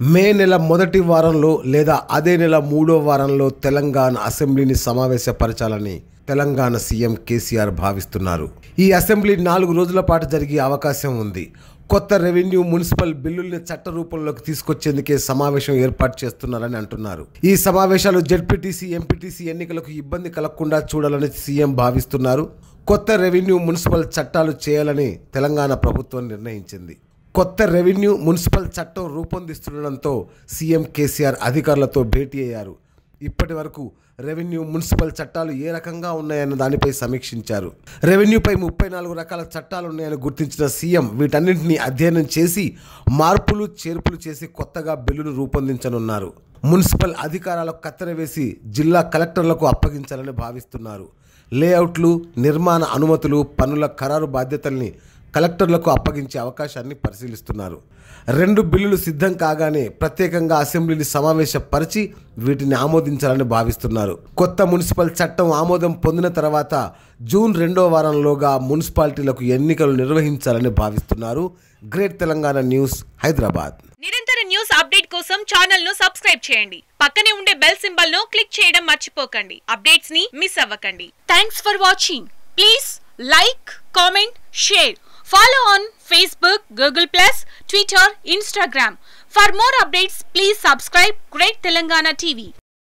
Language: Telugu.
మే నెల మొదటి వారంలో లేదా అదే నెల మూడో వారంలో తెలంగాణ అసెంబ్లీని సమావేశపరచాలని తెలంగాణ సీఎం కేసీఆర్ భావిస్తున్నారు ఈ అసెంబ్లీ నాలుగు రోజుల పాటు జరిగే అవకాశం ఉంది కొత్త రెవెన్యూ మున్సిపల్ బిల్లుల్ని చట్ట రూపంలోకి తీసుకొచ్చేందుకే సమావేశం ఏర్పాటు చేస్తున్నారని అంటున్నారు ఈ సమావేశాలు జెడ్పీటీసీ ఎంపీటీసీ ఎన్నికలకు ఇబ్బంది కలగకుండా చూడాలని సీఎం భావిస్తున్నారు కొత్త రెవెన్యూ మున్సిపల్ చట్టాలు చేయాలని తెలంగాణ ప్రభుత్వం నిర్ణయించింది కొత్త రెవెన్యూ మున్సిపల్ చట్టం రూపొందిస్తుండడంతో సీఎం కేసీఆర్ అధికారులతో భేటీ అయ్యారు ఇప్పటి వరకు రెవెన్యూ మున్సిపల్ చట్టాలు ఏ రకంగా ఉన్నాయన్న దానిపై సమీక్షించారు రెవెన్యూపై ముప్పై నాలుగు రకాల చట్టాలు ఉన్నాయని గుర్తించిన సీఎం వీటన్నింటినీ అధ్యయనం చేసి మార్పులు చేర్పులు చేసి కొత్తగా బిల్లును రూపొందించనున్నారు మున్సిపల్ అధికారాలకు కత్తెర వేసి జిల్లా కలెక్టర్లకు అప్పగించాలని భావిస్తున్నారు లేఅవుట్లు నిర్మాణ అనుమతులు పనుల ఖరారు బాధ్యతల్ని కలెక్టర్లకు అప్పగించే అవకాశాన్ని పరిశీలిస్తున్నారు రెండు బిల్లులు సిద్ధం కాగానే ప్రత్యేకంగా అసెంబ్లీని సమావేశపరిచి వీటిని ఆమోదించాలని భావిస్తున్నారు కొత్త మున్సిపల్ చట్టం ఆమోదం పొందిన తర్వాత జూన్ రెండో వారంలోగా మున్సిపాలిటీలకు ఎన్నికలు నిర్వహించాలని భావిస్తున్నారు గ్రేట్ తెలంగాణ న్యూస్ హైదరాబాద్ నిరంతర న్యూస్ అప్డేట్ కోసం ఛానల్ ను సబ్స్క్రైబ్ చేయండి పక్కనే ఉండే బెల్ సింబల్ ను క్లిక్ చేయడం మర్చిపోకండి అప్డేట్స్ ని మిస్ అవ్వకండి thanks for watching please like comment share follow on Facebook Google plus Twitter Instagram for more updates please subscribe great Telangana TV